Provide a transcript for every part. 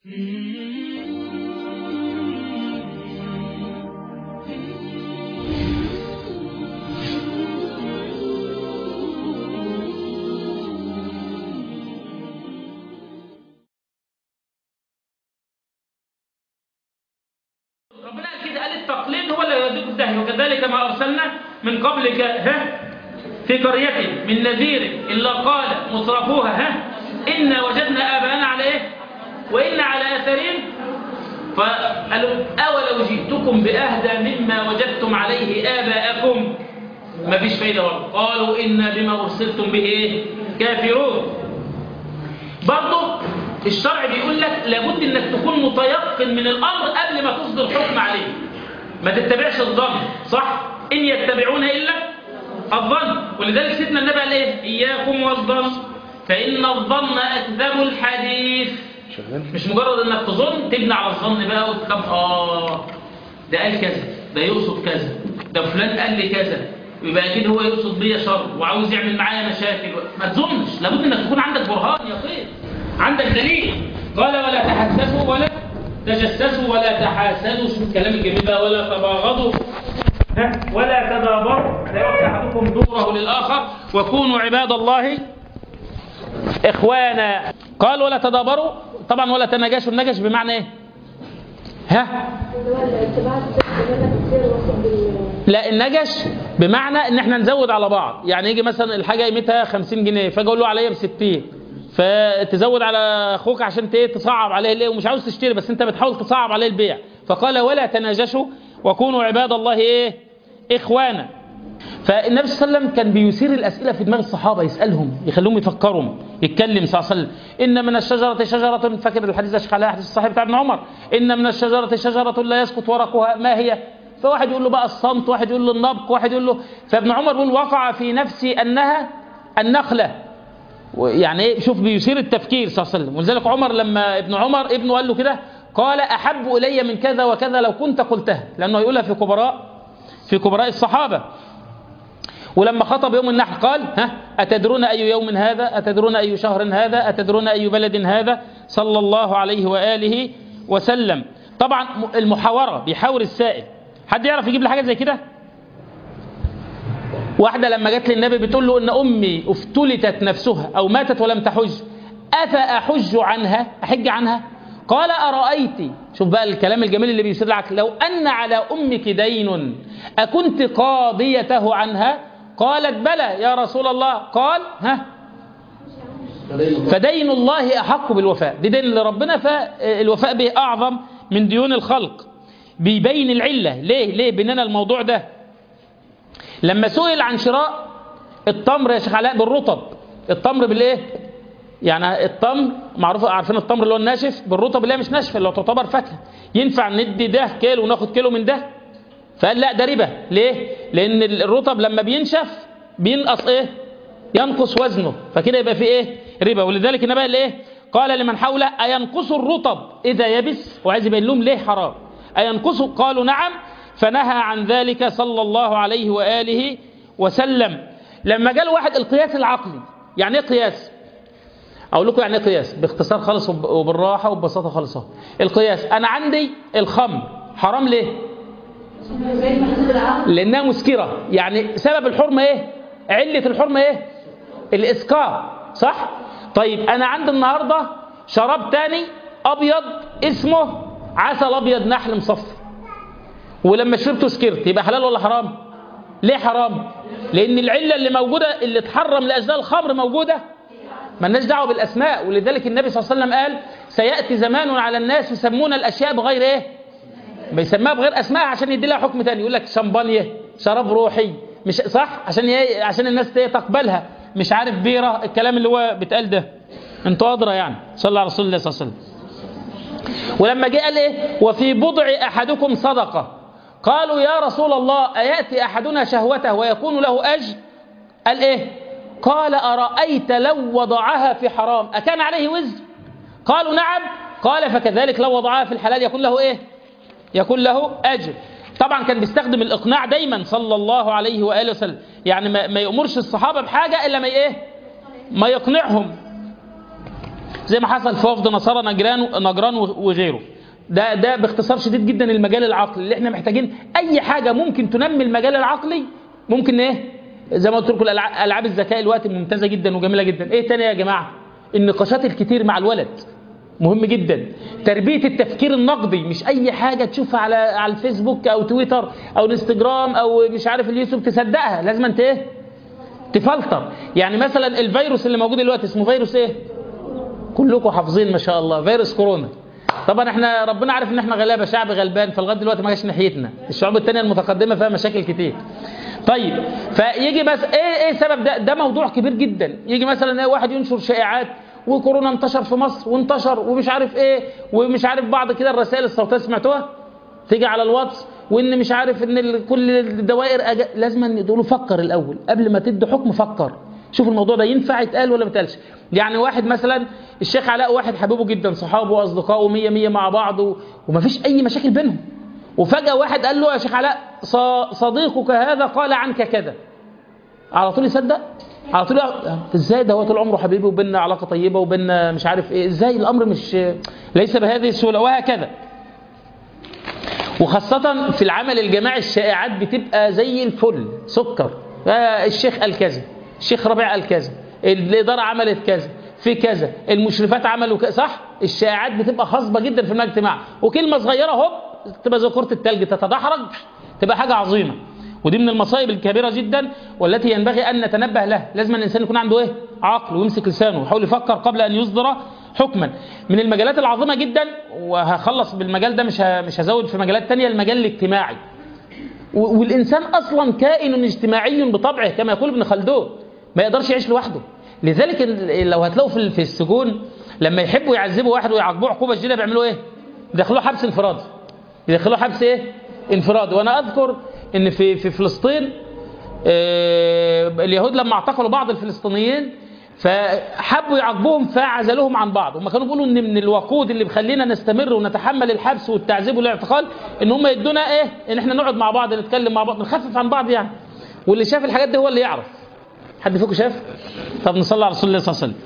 ربنا قال كده قال التقليد هو اللي يوديك في داهيه وكذلك ما ارسلنا من قبلك ها في قرية من نذير إلا قال مصرفوها ها إنا وجدنا آباءنا على إيه وإنا على أثرهم فقالوا أولو جئتكم بأهدى مما وجدتم عليه آباءكم ما فيش فايدة برضه قالوا إنا بما أرسلتم به إيه كافرون برضه الشرع بيقول لك لابد انك تكون متيقن من الامر قبل ما تصدر حكم عليه ما تتبعش الظن صح ان يتبعون الا الظن ولذلك سيدنا النبي قال ايه اياكم والظن فان الظن اكذب الحديث مش مجرد انك تظن تبني على الظن بقى وتخاف اه ده قال كذا ده يقصد كذا ده فلان قال لي كذا يبقى اكيد هو يقصد بيا شر وعاوز يعمل معايا مشاكل ما تظنش لابد انك تكون عندك برهان يقين عندك دليل قال ولا تحسسوا ولا تجسسوا ولا تحاسدوا شوف الكلام الجميل بقى ولا تباغضوا ها؟ ولا تدابروا لا يؤتي احدكم دوره للاخر وكونوا عباد الله اخوانا قال ولا تدابروا طبعا ولا تناجشوا النجش بمعنى ايه ها لا النجش بمعنى ان احنا نزود على بعض يعني يجي مثلا الحاجه قيمتها 50 جنيه فاجي اقول له عليا ب 60 فتزود على اخوك عشان ت- تصعب عليه ليه ومش عاوز تشتري بس انت بتحاول تصعب عليه البيع فقال ولا تناجشوا وكونوا عباد الله ايه اخوانا فالنبي صلى الله عليه وسلم كان بيثير الاسئله في دماغ الصحابه يسالهم يخليهم يفكروا يتكلم صلى الله عليه وسلم ان من الشجره شجره فاكر الحديث ده شيخ عليها حديث الصحيح بتاع ابن عمر ان من الشجره شجره لا يسقط ورقها ما هي فواحد يقول له بقى الصمت واحد يقول له النبق واحد يقول له فابن عمر يقول وقع في نفسي انها النخله يعني ايه شوف بيثير التفكير صلى الله عليه وسلم ولذلك عمر لما ابن عمر ابنه قال له كده قال احب الي من كذا وكذا لو كنت قلتها لانه هيقولها في كبراء في كبراء الصحابه ولما خطب يوم النحر قال ها أتدرون أي يوم هذا أتدرون أي شهر هذا أتدرون أي بلد هذا صلى الله عليه وآله وسلم طبعا المحاورة بيحاور السائل حد يعرف يجيب لي حاجة زي كده واحدة لما جت للنبي بتقول له إن أمي افتلتت نفسها أو ماتت ولم تحج أفأحج عنها أحج عنها قال أرأيت شوف بقى الكلام الجميل اللي بيصير لك لو أن على أمك دين أكنت قاضيته عنها قالت بلى يا رسول الله قال ها فدين الله أحق بالوفاء دي دين لربنا فالوفاء به أعظم من ديون الخلق بيبين العلة ليه ليه بيننا الموضوع ده لما سئل عن شراء التمر يا شيخ علاء بالرطب التمر بالايه يعني التمر معروف عارفين التمر اللي هو الناشف بالرطب اللي هي مش ناشفه اللي هو تعتبر فاكهه ينفع ندي ده كيلو وناخد كيلو من ده فقال لا ده ربا ليه لان الرطب لما بينشف بينقص ايه ينقص وزنه فكده يبقى في ايه ربا ولذلك النبي قال ايه قال لمن حوله اينقص الرطب اذا يبس وعايز يبين لهم ليه حرام اينقص قالوا نعم فنهى عن ذلك صلى الله عليه واله وسلم لما جاء واحد القياس العقلي يعني ايه قياس اقول لكم يعني ايه قياس باختصار خالص وب- وبالراحه وببساطه خالص اهو القياس انا عندي الخمر حرام ليه لانها مسكره يعني سبب الحرمه ايه عله الحرمه ايه الاسكار صح طيب انا عندي النهارده شراب تاني ابيض اسمه عسل ابيض نحل مصفر ولما شربته سكرت يبقى حلال ولا حرام ليه حرام لان العله اللي موجوده اللي اتحرم لاجزاء الخمر موجوده مالناش دعوه بالاسماء ولذلك النبي صلى الله عليه وسلم قال سياتي زمان على الناس يسمون الاشياء بغير ايه بيسميها بغير اسمائها عشان يدي لها حكم تاني يقول لك شمبانيه شراب روحي مش صح عشان ي... عشان الناس ت- تقبلها مش عارف بيره الكلام اللي هو بيتقال ده انتوا ادرى يعني صلى الله على رسول الله صلى الله عليه وسلم ولما جه قال ايه وفي بضع احدكم صدقه قالوا يا رسول الله اياتي احدنا شهوته ويكون له اجر قال ايه قال ارايت لو وضعها في حرام اكان عليه وزر قالوا نعم قال فكذلك لو وضعها في الحلال يكون له ايه يكون له اجر طبعا كان بيستخدم الاقناع دايما صلى الله عليه واله وسلم يعني ما, ما يامرش الصحابه بحاجه الا ما ايه ما يقنعهم زي ما حصل في وفد نصارى نجران نجران وغيره ده ده باختصار شديد جدا المجال العقلي اللي احنا محتاجين اي حاجه ممكن تنمي المجال العقلي ممكن ايه زي ما قلت لكم الألع- العاب الذكاء الوقت ممتازه جدا وجميله جدا ايه تاني يا جماعه النقاشات الكتير مع الولد مهم جدا تربيه التفكير النقدي مش اي حاجه تشوفها على على الفيسبوك او تويتر او الانستجرام او مش عارف اليوتيوب تصدقها لازم انت ايه تفلتر يعني مثلا الفيروس اللي موجود دلوقتي اسمه فيروس ايه كلكم حافظين ما شاء الله فيروس كورونا طبعا احنا ربنا عارف ان احنا غلابه شعب غلبان فلغايه دلوقتي ما جاش ناحيتنا الشعوب الثانيه المتقدمه فيها مشاكل كتير طيب فيجي بس ايه ايه سبب ده ده موضوع كبير جدا يجي مثلا ايه واحد ينشر شائعات وكورونا انتشر في مصر وانتشر ومش عارف ايه ومش عارف بعض كده الرسائل الصوتيه سمعتوها تيجي على الواتس وان مش عارف ان ال- كل الدوائر أج... لازم أن تقولوا فكر الاول قبل ما تدي حكم فكر شوف الموضوع ده ينفع يتقال ولا ما يتقالش يعني واحد مثلا الشيخ علاء واحد حبيبه جدا صحابه واصدقائه مية مية مع بعض و... ومفيش اي مشاكل بينهم وفجاه واحد قال له يا شيخ علاء ص... صديقك هذا قال عنك كذا على طول يصدق على طول يع- ازاي ده هو طول عمره حبيبي وبيننا علاقه طيبه وبيننا مش عارف ايه ازاي الامر مش ليس بهذه السهوله وهكذا وخاصة في العمل الجماعي الشائعات بتبقى زي الفل سكر آه الشيخ قال كذا الشيخ ربيع قال كذا الإدارة عملت كذا في كذا المشرفات عملوا كذا صح الشائعات بتبقى خصبة جدا في المجتمع وكلمة صغيرة هوب تبقى زي كرة التلج تتدحرج تبقى حاجة عظيمة ودي من المصائب الكبيرة جدا والتي ينبغي أن نتنبه لها لازم الإنسان يكون عنده إيه عقل ويمسك لسانه ويحاول يفكر قبل أن يصدر حكما من المجالات العظيمة جدا وهخلص بالمجال ده مش ه- مش هزود في مجالات تانية المجال الاجتماعي و- والإنسان أصلا كائن اجتماعي بطبعه كما يقول ابن خلدون ما يقدرش يعيش لوحده لذلك ال- لو هتلاقوا في في السجون لما يحبوا يعذبوا واحد ويعاقبوه عقوبة شديدة بيعملوا إيه؟ يدخلوه حبس انفرادي يدخلوه حبس إيه؟ انفرادي وأنا أذكر إن في في فلسطين آه، اليهود لما اعتقلوا بعض الفلسطينيين فحبوا يعاقبوهم فعزلوهم عن بعض هم كانوا بيقولوا ان من الوقود اللي بيخلينا نستمر ونتحمل الحبس والتعذيب والاعتقال ان هم يدونا ايه ان احنا نقعد مع بعض نتكلم مع بعض نخفف عن بعض يعني واللي شاف الحاجات دي هو اللي يعرف حد فيكم شاف طب نصلي على رسول الله صلى الله عليه وسلم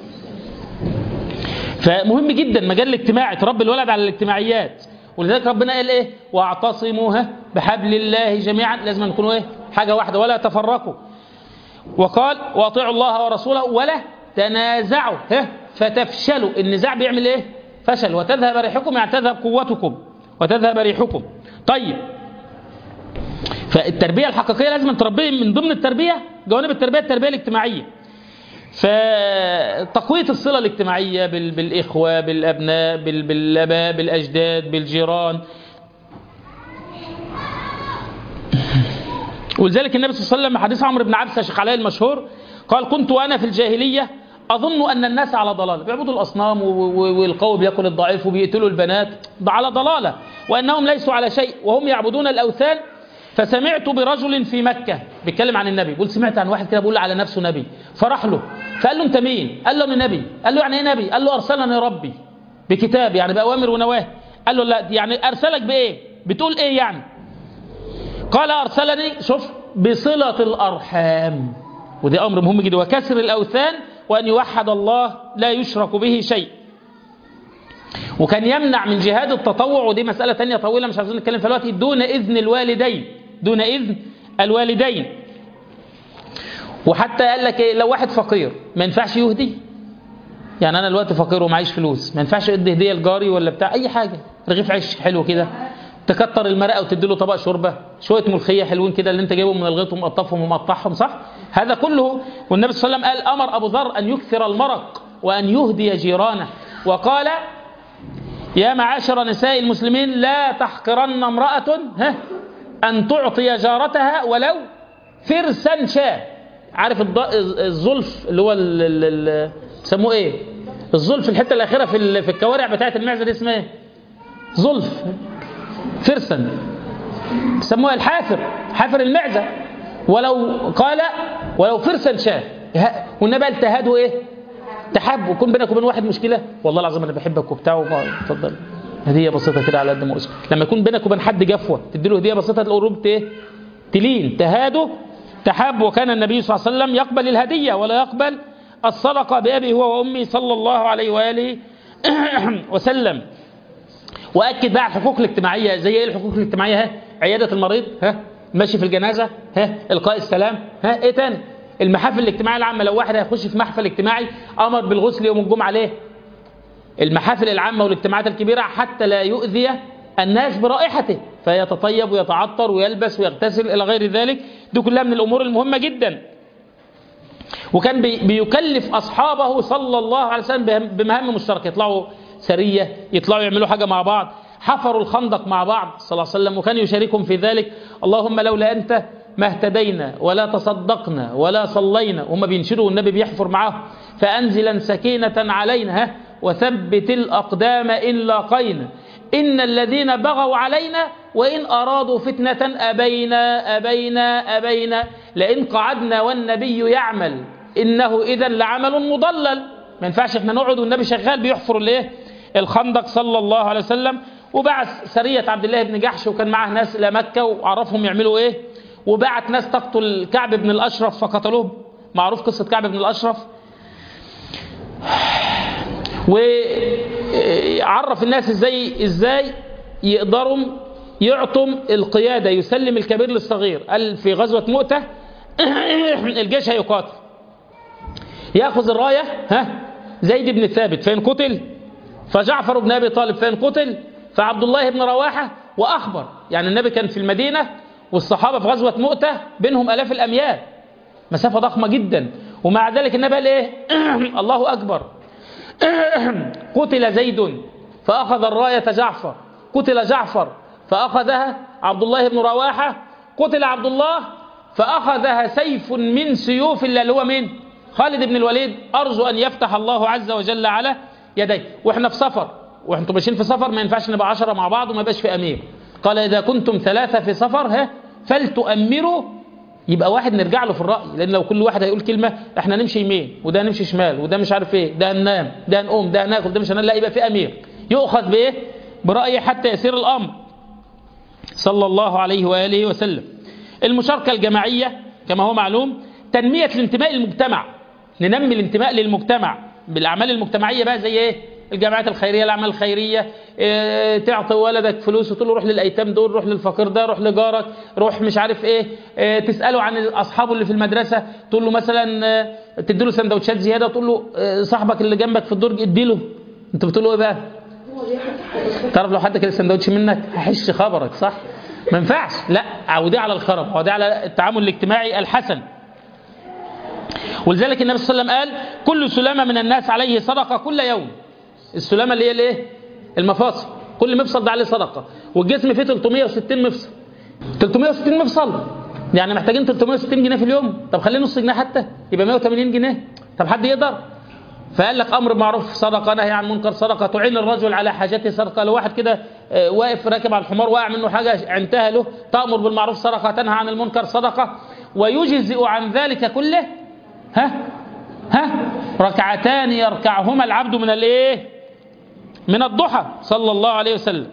فمهم جدا مجال الاجتماعي تربي الولد على الاجتماعيات ولذلك ربنا قال ايه واعتصموا ها بحبل الله جميعا لازم نكونوا ايه حاجه واحده ولا تفرقوا وقال واطيعوا الله ورسوله ولا تنازعوا ها فتفشلوا النزاع بيعمل ايه فشل وتذهب ريحكم يعني تذهب قوتكم وتذهب ريحكم طيب فالتربيه الحقيقيه لازم تربيه من ضمن التربيه جوانب التربيه التربيه الاجتماعيه فتقوية الصلة الاجتماعية بال- بالإخوة بالأبناء بال- بالآباء بالأجداد بالجيران ولذلك النبي صلى الله عليه وسلم حديث عمرو بن عبسة شيخ علي المشهور قال كنت وأنا في الجاهلية أظن أن الناس على ضلالة بيعبدوا الأصنام و- و- والقوي بياكل الضعيف وبيقتلوا البنات ده على ضلالة وأنهم ليسوا على شيء وهم يعبدون الأوثان فسمعت برجل في مكة بيتكلم عن النبي بيقول سمعت عن واحد كده بيقول على نفسه نبي فراح له فقال له انت مين قال له انا نبي قال له يعني ايه نبي قال له ارسلني ربي بكتاب يعني باوامر ونواهي قال له لا يعني ارسلك بايه بتقول ايه يعني قال ارسلني شوف بصلة الارحام ودي امر مهم جدا وكسر الاوثان وان يوحد الله لا يشرك به شيء وكان يمنع من جهاد التطوع ودي مسألة تانية طويلة مش عايزين نتكلم في الوقت دون إذن الوالدين دون إذن الوالدين وحتى قال لك إيه لو واحد فقير ما ينفعش يهدي يعني أنا دلوقتي فقير ومعيش فلوس ما ينفعش أدي هدية لجاري ولا بتاع أي حاجة رغيف عيش حلو كده تكتر المرقة وتدي له طبق شوربة شوية ملوخية حلوين كده اللي أنت جايبهم من الغيط ومقطفهم ومقطعهم صح هذا كله والنبي صلى الله عليه وسلم قال أمر أبو ذر أن يكثر المرق وأن يهدي جيرانه وقال يا معاشر نساء المسلمين لا تحقرن امرأة ها أن تعطي جارتها ولو فرسا شاة عارف الض- الزلف اللي هو ال- ال- ال- بيسموه ايه الزلف الحتة الأخيرة في ال- في الكوارع بتاعت المعزة دي اسمها ايه زلف فرسا بيسموها الحافر حافر المعزة ولو قال ولو فرسا شاة ه- والنبي قال تهادوا ايه تحب ويكون بينك وبين واحد مشكله والله العظيم انا بحبك وبتاع وما- اتفضل هديه بسيطه كده على قد ما اسمه لما يكون بينك وبين حد جفوه تدي له هديه بسيطه القلوب ايه تلين تهادوا تحاب وكان النبي صلى الله عليه وسلم يقبل الهديه ولا يقبل الصدقة بأبي هو وأمي صلى الله عليه وآله وسلم وأكد بقى على الحقوق الاجتماعية زي إيه الحقوق الاجتماعية ها عيادة المريض ها ماشي في الجنازة ها إلقاء السلام ها إيه تاني المحافل الاجتماعية العامة لو واحد هيخش في محفل اجتماعي أمر بالغسل يوم الجمعة ليه المحافل العامة والاجتماعات الكبيرة حتى لا يؤذي الناس برائحته فيتطيب ويتعطر ويلبس ويغتسل إلى غير ذلك دي كلها من الأمور المهمة جدا وكان بي بيكلف أصحابه صلى الله عليه وسلم بمهام مشتركة يطلعوا سرية يطلعوا يعملوا حاجة مع بعض حفروا الخندق مع بعض صلى الله عليه وسلم وكان يشاركهم في ذلك اللهم لولا أنت ما اهتدينا ولا تصدقنا ولا صلينا هم بينشروا والنبي بيحفر معاهم فأنزلا سكينة علينا ها وثبت الأقدام إن لاقينا إن الذين بغوا علينا وإن أرادوا فتنة أبينا أبينا أبينا لئن قعدنا والنبي يعمل إنه إذا لعمل مضلل ما ينفعش احنا نقعد والنبي شغال بيحفر الايه الخندق صلى الله عليه وسلم وبعث سرية عبد الله بن جحش وكان معاه ناس إلى مكة وعرفهم يعملوا إيه وبعت ناس تقتل كعب بن الأشرف فقتلوه معروف قصة كعب بن الأشرف وعرف الناس ازاي ازاي يقدروا يعطوا القيادة يسلم الكبير للصغير قال في غزوة مؤتة الجيش هيقاتل ياخذ الراية ها زيد بن ثابت فإن قتل فجعفر بن أبي طالب فإن قتل فعبد الله بن رواحة وأخبر يعني النبي كان في المدينة والصحابة في غزوة مؤتة بينهم ألاف الأميال مسافة ضخمة جدا ومع ذلك النبي قال إيه الله أكبر قتل زيد فأخذ الراية جعفر قتل جعفر فأخذها عبد الله بن رواحة قتل عبد الله فأخذها سيف من سيوف الله اللي هو مين خالد بن الوليد أرجو أن يفتح الله عز وجل على يديه وإحنا في سفر وإحنا ماشيين في سفر ما ينفعش نبقى عشرة مع بعض وما يبقاش في أمير قال إذا كنتم ثلاثة في سفر ها فلتؤمروا يبقى واحد نرجع له في الرأي لأن لو كل واحد هيقول كلمة احنا نمشي يمين وده نمشي شمال وده مش عارف ايه ده ننام ده نقوم ده ناكل ده مش هنام لا يبقى في أمير يؤخذ بإيه برأيه حتى يسير الأمر صلى الله عليه وآله وسلم المشاركة الجماعية كما هو معلوم تنمية الانتماء للمجتمع ننمي الانتماء للمجتمع بالأعمال المجتمعية بقى زي ايه الجمعيات الخيرية الأعمال الخيرية اه تعطي ولدك فلوس وتقول له روح للأيتام دول روح للفقير ده روح لجارك روح مش عارف ايه اه تسأله عن أصحابه اللي في المدرسة تقول له مثلا اه تديله سندوتشات زيادة وتقول له صاحبك اللي جنبك في الدرج اديله انت بتقول له ايه بقى تعرف لو حد كده سندوتش منك هحش خبرك صح ما ينفعش لا عوديه على الخرم عوديه على التعامل الاجتماعي الحسن ولذلك النبي صلى الله عليه وسلم قال كل سلامة من الناس عليه صدقة كل يوم السلامة اللي هي الايه المفاصل كل مفصل ده عليه صدقة والجسم فيه 360 مفصل 360 مفصل يعني محتاجين 360 جنيه في اليوم طب خليه نص جنيه حتى يبقى 180 جنيه طب حد يقدر فقال لك امر معروف صدقه نهي عن منكر صدقه تعين الرجل على حاجته صدقه لو واحد كده واقف راكب على الحمار واقع منه حاجه عنتها له تامر بالمعروف صدقه تنهى عن المنكر صدقه ويجزئ عن ذلك كله ها ها ركعتان يركعهما العبد من الايه من الضحى صلى الله عليه وسلم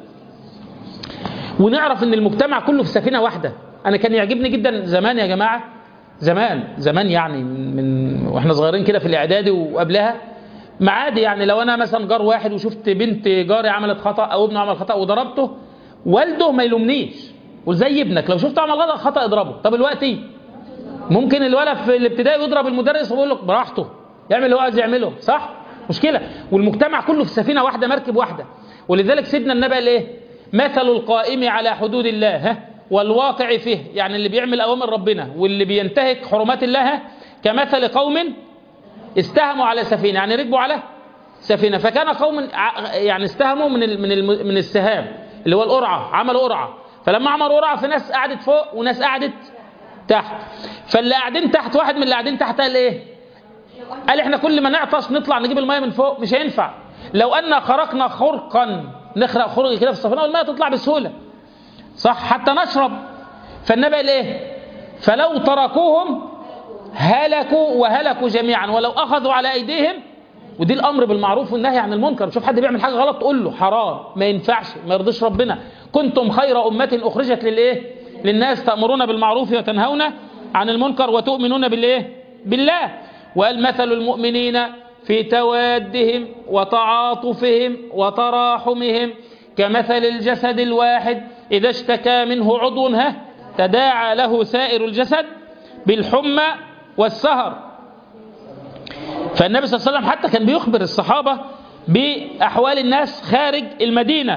ونعرف ان المجتمع كله في سفينه واحده انا كان يعجبني جدا زمان يا جماعه زمان زمان يعني من واحنا صغيرين كده في الاعدادي وقبلها معادي يعني لو انا مثلا جار واحد وشفت بنت جاري عملت خطا او ابنه عمل خطا وضربته والده ما يلومنيش وزي ابنك لو شفته عمل غلط خطا اضربه طب دلوقتي ممكن الولد في الابتدائي يضرب المدرس ويقول له براحته يعمل اللي هو عايز يعمله صح مشكله والمجتمع كله في سفينه واحده مركب واحده ولذلك سيدنا النبي قال ايه مثل القائم على حدود الله ها والواقع فيه يعني اللي بيعمل اوامر ربنا واللي بينتهك حرمات الله كمثل قوم استهموا على سفينه يعني ركبوا على سفينه فكان قوم يعني استهموا من ال من ال من السهام اللي هو القرعه عملوا قرعه فلما عملوا قرعه في ناس قعدت فوق وناس قعدت تحت فاللي قاعدين تحت واحد من اللي قاعدين تحت قال ايه قال احنا كل ما نعطش نطلع نجيب الميه من فوق مش هينفع لو ان خرقنا خرقا نخرق خرق كده في السفينه والميه تطلع بسهوله صح حتى نشرب فالنبي قال ايه فلو تركوهم هلكوا وهلكوا جميعا ولو اخذوا على ايديهم ودي الامر بالمعروف والنهي عن المنكر شوف حد بيعمل حاجه غلط تقول له حرام ما ينفعش ما يرضيش ربنا كنتم خير امه اخرجت للايه للناس تامرون بالمعروف وتنهون عن المنكر وتؤمنون بالايه بالله وقال مثل المؤمنين في توادهم وتعاطفهم وتراحمهم كمثل الجسد الواحد إذا اشتكى منه عضو ها تداعى له سائر الجسد بالحمى والسهر فالنبي صلى الله عليه وسلم حتى كان بيخبر الصحابة بأحوال الناس خارج المدينة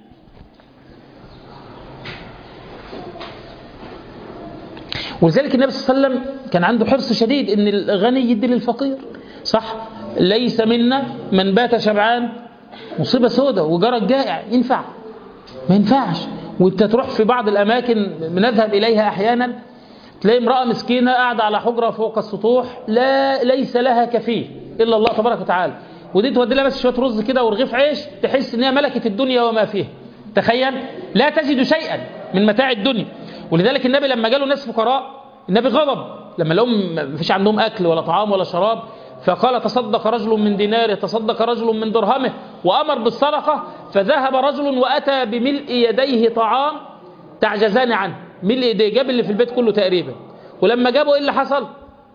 ولذلك النبي صلى الله عليه وسلم كان عنده حرص شديد ان الغني يدي للفقير صح ليس منا من بات شبعان مصيبة سودة وجرى الجائع ينفع ما ينفعش وانت تروح في بعض الاماكن بنذهب اليها احيانا تلاقي امرأة مسكينة قاعدة على حجرة فوق السطوح لا ليس لها كفيل الا الله تبارك وتعالى ودي تودي لها بس شوية رز كده ورغيف عيش تحس ان هي ملكة الدنيا وما فيها تخيل لا تجد شيئا من متاع الدنيا ولذلك النبي لما جاله ناس فقراء النبي غضب لما لهم ما فيش عندهم اكل ولا طعام ولا شراب فقال تصدق رجل من ديناره تصدق رجل من درهمه وامر بالصدقه فذهب رجل واتى بملء يديه طعام تعجزان عنه ملء ايديه جاب اللي في البيت كله تقريبا ولما جابوا ايه اللي حصل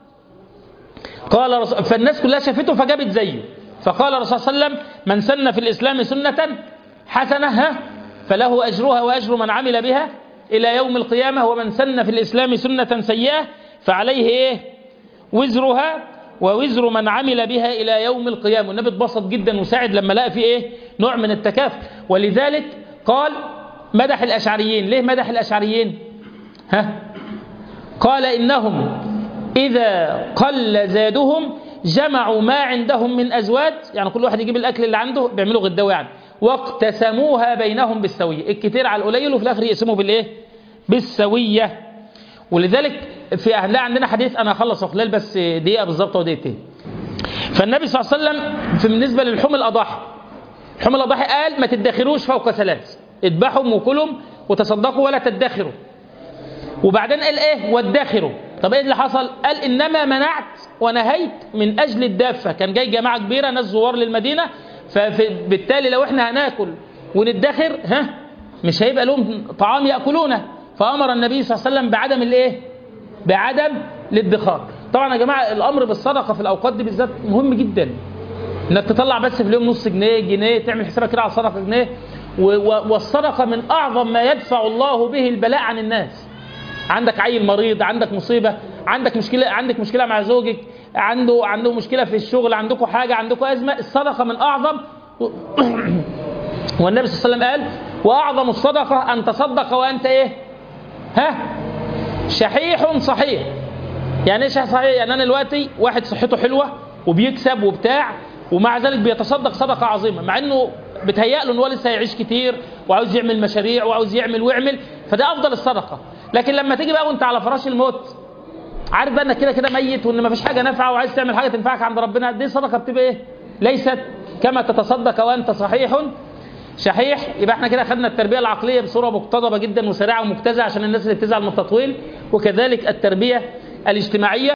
قال رسول فالناس كلها شافته فجابت زيه فقال الرسول صلى الله عليه وسلم من سن في الاسلام سنه حسنه ها فله اجرها واجر من عمل بها إلى يوم القيامة ومن سن في الإسلام سنة سيئة فعليه إيه وزرها ووزر من عمل بها إلى يوم القيامة والنبي اتبسط جدا وساعد لما لقى في إيه نوع من التكافؤ ولذلك قال مدح الأشعريين ليه مدح الأشعريين ها قال إنهم إذا قل زادهم جمعوا ما عندهم من أزواج يعني كل واحد يجيب الأكل اللي عنده بيعملوا غداوة يعني واقتسموها بينهم بالسوية الكتير على القليل وفي الآخر يقسموا بالإيه بالسوية ولذلك في أهل عندنا حديث أنا أخلص خلال بس دقيقة بالظبط ودقيقتين فالنبي صلى الله عليه وسلم في بالنسبة للحوم الأضاحي حوم الأضاحي قال ما تدخروش فوق ثلاث اذبحهم وكلهم وتصدقوا ولا تدخروا وبعدين قال ايه وادخروا طب ايه اللي حصل قال انما منعت ونهيت من اجل الدافه كان جاي جماعه كبيره ناس زوار للمدينه فبالتالي لو احنا هناكل وندخر ها مش هيبقى لهم طعام ياكلونه فامر النبي صلى الله عليه وسلم بعدم الايه بعدم الادخار طبعا يا جماعه الامر بالصدقه في الاوقات دي بالذات مهم جدا انك تطلع بس في اليوم نص جنيه جنيه تعمل حسابك كده على الصدقه جنيه والصدقه من اعظم ما يدفع الله به البلاء عن الناس عندك عيل مريض عندك مصيبه عندك مشكله عندك مشكله مع زوجك عنده عنده مشكله في الشغل عندكم حاجه عندكم ازمه الصدقه من اعظم والنبي صلى الله عليه وسلم قال واعظم الصدقه ان تصدق وانت ايه ها شحيح صحيح يعني ايه شحيح صحيح يعني انا دلوقتي واحد صحته حلوه وبيكسب وبتاع ومع ذلك بيتصدق صدقه عظيمه مع انه بتهيأ له ان هو لسه هيعيش كتير وعاوز يعمل مشاريع وعاوز يعمل ويعمل فده افضل الصدقه لكن لما تيجي بقى وانت على فراش الموت عارف بقى انك كده كده ميت وان مفيش حاجه نافعه وعايز تعمل حاجه تنفعك عند ربنا دي صدقه بتبقى ايه ليست كما تتصدق وانت صحيح شحيح يبقى احنا كده خدنا التربيه العقليه بصوره مقتضبه جدا وسريعه ومجتزه عشان الناس اللي بتزعل من التطويل وكذلك التربيه الاجتماعيه